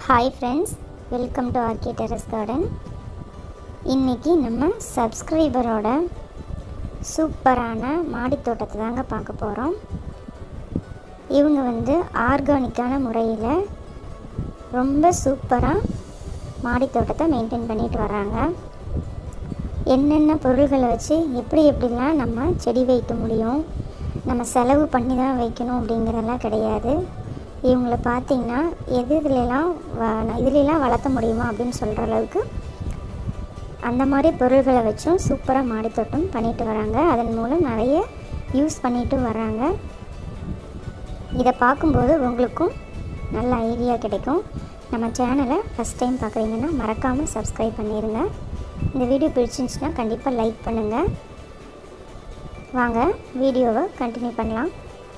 hi friends welcome to RK terrace garden இன்றைக்கி நம்ம சப்ஸ்கிரைபரோட சூப்பரான மாடித் தோட்டத்தை தாங்க பார்க்க போகிறோம் இவங்க வந்து ஆர்கானிக்கான முறையில் ரொம்ப சூப்பராக மாடித் தோட்டத்தை மெயின்டைன் பண்ணிட்டு வராங்க என்னென்ன பொருள்களை வச்சு எப்படி எப்படிலாம் நம்ம செடி வைக்க முடியும் நம்ம செலவு பண்ணி தான் வைக்கணும் அப்படிங்கிறதெல்லாம் கிடையாது இவங்கள பார்த்திங்கன்னா எது இதுலலாம் வ இதுலலாம் வளர்த்த முடியுமா அப்படின்னு சொல்கிற அளவுக்கு அந்த மாதிரி பொருள்களை வச்சும் சூப்பராக மாடித்தோட்டம் பண்ணிட்டு வராங்க அதன் மூலம் நிறைய யூஸ் பண்ணிட்டு வராங்க இதை பார்க்கும்போது உங்களுக்கும் நல்ல ஐடியா கிடைக்கும் நம்ம சேனலை ஃபஸ்ட் டைம் பார்க்குறீங்கன்னா மறக்காமல் சப்ஸ்கிரைப் பண்ணிடுங்க இந்த வீடியோ பிடிச்சிருந்துச்சுன்னா கண்டிப்பாக லைக் பண்ணுங்கள் வாங்க வீடியோவை கண்டினியூ பண்ணலாம்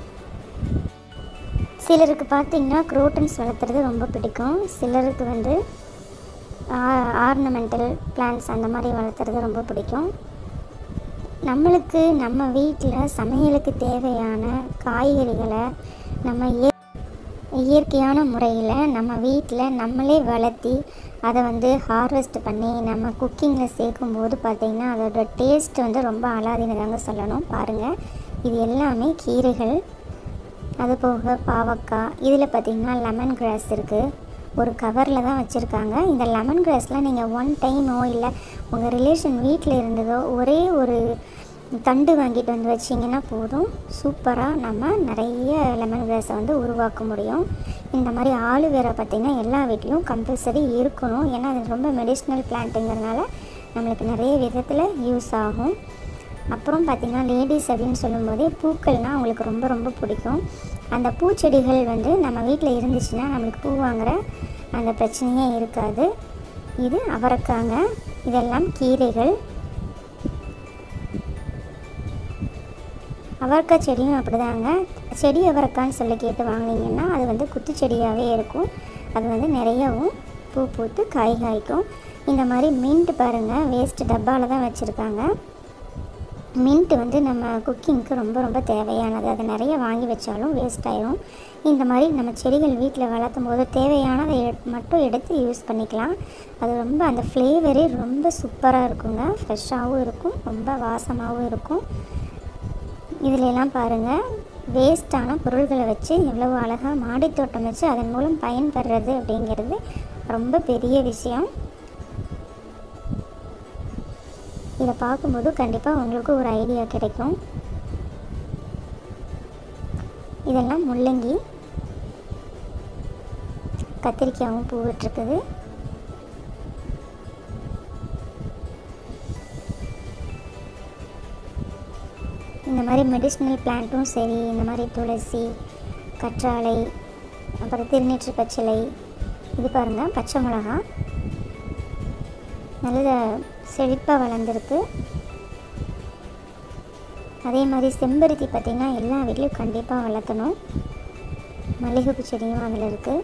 சிலருக்கு பார்த்திங்கன்னா குரோட்டன்ஸ் வளர்த்துறது ரொம்ப பிடிக்கும் சிலருக்கு வந்து ஆர்னமெண்டல் பிளான்ஸ் அந்த மாதிரி வளர்த்துறது ரொம்ப பிடிக்கும் நம்மளுக்கு நம்ம வீட்டில் சமையலுக்கு தேவையான காய்கறிகளை நம்ம இய இயற்கையான முறையில் நம்ம வீட்டில் நம்மளே வளர்த்தி அதை வந்து ஹார்வெஸ்ட் பண்ணி நம்ம குக்கிங்கில் சேர்க்கும்போது பார்த்திங்கன்னா அதோட டேஸ்ட் வந்து ரொம்ப அலாதினதாங்க சொல்லணும் பாருங்கள் இது எல்லாமே கீரைகள் அது போக பாவக்காய் இதில் பார்த்திங்கன்னா லெமன் கிராஸ் இருக்குது ஒரு கவரில் தான் வச்சுருக்காங்க இந்த லெமன் கிராஸ்லாம் நீங்கள் ஒன் டைமோ இல்லை உங்கள் ரிலேஷன் வீட்டில் இருந்ததோ ஒரே ஒரு தண்டு வாங்கிட்டு வந்து வச்சிங்கன்னா போதும் சூப்பராக நம்ம நிறைய லெமன் கிராஸை வந்து உருவாக்க முடியும் இந்த மாதிரி ஆலுவேரா பார்த்திங்கன்னா எல்லா வீட்லேயும் கம்பல்சரி இருக்கணும் ஏன்னா அது ரொம்ப மெடிஷ்னல் பிளான்ட்டுங்கிறதுனால நம்மளுக்கு நிறைய விதத்தில் யூஸ் ஆகும் அப்புறம் பார்த்திங்கன்னா லேடிஸ் அப்படின்னு சொல்லும்போதே பூக்கள்னால் அவங்களுக்கு ரொம்ப ரொம்ப பிடிக்கும் அந்த பூச்செடிகள் வந்து நம்ம வீட்டில் இருந்துச்சுன்னா நம்மளுக்கு பூ வாங்குகிற அந்த பிரச்சனையே இருக்காது இது அவரைக்காங்க இதெல்லாம் கீரைகள் அவரைக்காய் செடியும் அப்படிதாங்க செடி அவரைக்கான்னு சொல்லி கேட்டு வாங்கினீங்கன்னா அது வந்து குத்து செடியாகவே இருக்கும் அது வந்து நிறையவும் பூ பூத்து காய் காய்க்கும் இந்த மாதிரி மின்ட் பாருங்கள் வேஸ்ட்டு டப்பாவில் தான் வச்சுருக்காங்க மின்ட் வந்து நம்ம குக்கிங்க்கு ரொம்ப ரொம்ப தேவையானது அதை நிறைய வாங்கி வச்சாலும் வேஸ்ட் ஆயிரும் இந்த மாதிரி நம்ம செடிகள் வீட்டில் வளர்த்தும் போது தேவையானதை மட்டும் எடுத்து யூஸ் பண்ணிக்கலாம் அது ரொம்ப அந்த ஃப்ளேவரே ரொம்ப சூப்பராக இருக்குங்க ஃப்ரெஷ்ஷாகவும் இருக்கும் ரொம்ப வாசமாகவும் இருக்கும் இதிலெல்லாம் பாருங்கள் வேஸ்ட்டான பொருள்களை வச்சு எவ்வளவு அழகாக மாடித்தோட்டம் வச்சு அதன் மூலம் பயன்பெறது அப்படிங்கிறது ரொம்ப பெரிய விஷயம் இதை பார்க்கும்போது கண்டிப்பாக உங்களுக்கு ஒரு ஐடியா கிடைக்கும் இதெல்லாம் முள்ளங்கி கத்திரிக்காயும் பூ விட்டுருக்குது இந்த மாதிரி மெடிஷ்னல் பிளான்ட்டும் சரி இந்த மாதிரி துளசி கற்றாழை அப்புறம் திருநீற்று பச்சிலை இது பாருங்கள் பச்சை மிளகா நல்ல செழிப்பாக வளர்ந்துருக்கு அதே மாதிரி செம்பருத்தி பார்த்திங்கன்னா எல்லா வீட்லேயும் கண்டிப்பாக வளர்த்தணும் மல்லிகைப்பூ செடியும் அதில் இருக்குது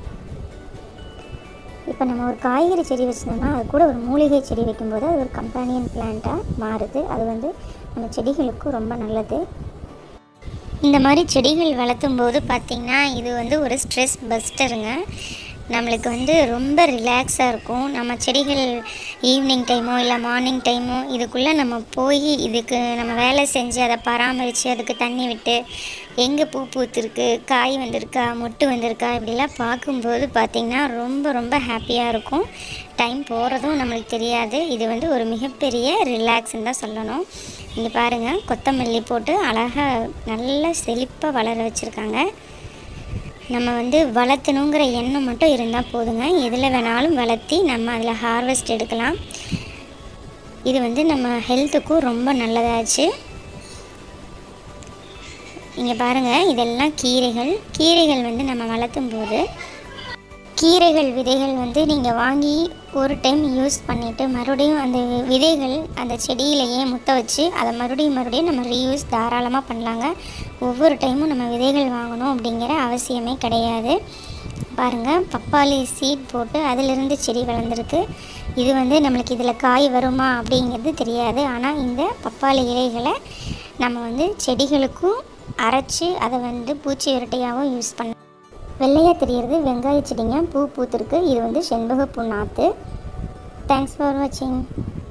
இப்போ நம்ம ஒரு காய்கறி செடி வச்சுருந்தோம்னா அது கூட ஒரு மூலிகை செடி வைக்கும்போது அது ஒரு கம்பானியன் பிளான்ட்டாக மாறுது அது வந்து நம்ம செடிகளுக்கும் ரொம்ப நல்லது இந்த மாதிரி செடிகள் வளர்த்தும் போது பார்த்திங்கன்னா இது வந்து ஒரு ஸ்ட்ரெஸ் பஸ்டருங்க நம்மளுக்கு வந்து ரொம்ப ரிலாக்ஸாக இருக்கும் நம்ம செடிகள் ஈவினிங் டைமோ இல்லை மார்னிங் டைமோ இதுக்குள்ளே நம்ம போய் இதுக்கு நம்ம வேலை செஞ்சு அதை பராமரித்து அதுக்கு தண்ணி விட்டு எங்கே பூ பூத்துருக்கு காய் வந்திருக்கா மொட்டு வந்திருக்கா இப்படிலாம் பார்க்கும்போது பார்த்திங்கன்னா ரொம்ப ரொம்ப ஹாப்பியாக இருக்கும் டைம் போகிறதும் நம்மளுக்கு தெரியாது இது வந்து ஒரு மிகப்பெரிய ரிலாக்ஸ்ன்னு தான் சொல்லணும் இங்கே பாருங்கள் கொத்தமல்லி போட்டு அழகாக நல்லா செழிப்பாக வளர வச்சுருக்காங்க நம்ம வந்து வளர்த்தணுங்கிற எண்ணம் மட்டும் இருந்தால் போதுங்க எதில் வேணாலும் வளர்த்தி நம்ம அதில் ஹார்வெஸ்ட் எடுக்கலாம் இது வந்து நம்ம ஹெல்த்துக்கும் ரொம்ப நல்லதாச்சு இங்கே பாருங்கள் இதெல்லாம் கீரைகள் கீரைகள் வந்து நம்ம வளர்த்தும் போது கீரைகள் விதைகள் வந்து நீங்கள் வாங்கி ஒரு டைம் யூஸ் பண்ணிவிட்டு மறுபடியும் அந்த விதைகள் அந்த செடியிலையே முத்த வச்சு அதை மறுபடியும் மறுபடியும் நம்ம ரீயூஸ் தாராளமாக பண்ணலாங்க ஒவ்வொரு டைமும் நம்ம விதைகள் வாங்கணும் அப்படிங்கிற அவசியமே கிடையாது பாருங்கள் பப்பாளி சீட் போட்டு அதிலிருந்து செடி வளர்ந்துருக்கு இது வந்து நம்மளுக்கு இதில் காய் வருமா அப்படிங்கிறது தெரியாது ஆனால் இந்த பப்பாளி இலைகளை நம்ம வந்து செடிகளுக்கும் அரைச்சி அதை வந்து பூச்சி விரட்டையாகவும் யூஸ் பண்ண வெள்ளையாக தெரியறது வெங்காய செடிங்க பூ பூத்துருக்கு இது வந்து செண்பகப்பூ நாற்று தேங்க்ஸ் ஃபார் வாட்சிங்